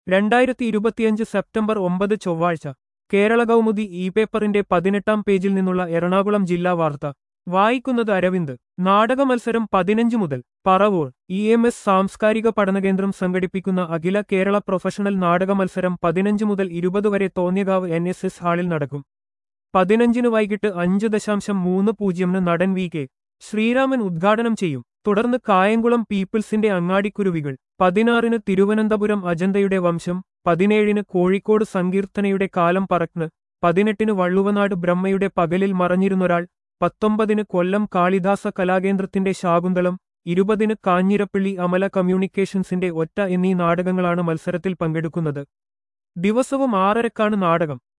രണ്ടായിരത്തി ഇരുപത്തിയഞ്ച് സെപ്റ്റംബർ ഒമ്പത് ചൊവ്വാഴ്ച കേരള കൗമുദി ഇ പേപ്പറിന്റെ പതിനെട്ടാം പേജിൽ നിന്നുള്ള എറണാകുളം ജില്ലാ വാർത്ത വായിക്കുന്നത് അരവിന്ദ് നാടക മത്സരം പതിനഞ്ച് മുതൽ പറവൂർ ഇ എം എസ് സാംസ്കാരിക പഠനകേന്ദ്രം സംഘടിപ്പിക്കുന്ന അഖില കേരള പ്രൊഫഷണൽ നാടക മത്സരം പതിനഞ്ച് മുതൽ ഇരുപത് വരെ തോന്നിയകാവ് എൻ എസ് എസ് ഹാളിൽ നടക്കും പതിനഞ്ചിന് വൈകിട്ട് അഞ്ച് ദശാംശം മൂന്ന് പൂജ്യമിന് നടൻ വി കെ ശ്രീരാമൻ ഉദ്ഘാടനം ചെയ്യും തുടർന്ന് കായംകുളം പീപ്പിൾസിന്റെ അങ്ങാടിക്കുരുവികൾ പതിനാറിന് തിരുവനന്തപുരം അജന്തയുടെ വംശം പതിനേഴിന് കോഴിക്കോട് സങ്കീർത്തനയുടെ കാലം പറക്ന് പതിനെട്ടിന് വള്ളുവനാട് ബ്രഹ്മയുടെ പകലിൽ മറഞ്ഞിരുന്നൊരാൾ പത്തൊമ്പതിന് കൊല്ലം കാളിദാസ കലാകേന്ദ്രത്തിന്റെ ശാകുന്തളം ഇരുപതിന് കാഞ്ഞിരപ്പള്ളി അമല കമ്മ്യൂണിക്കേഷൻസിന്റെ ഒറ്റ എന്നീ നാടകങ്ങളാണ് മത്സരത്തിൽ പങ്കെടുക്കുന്നത് ദിവസവും ആറരക്കാണ് നാടകം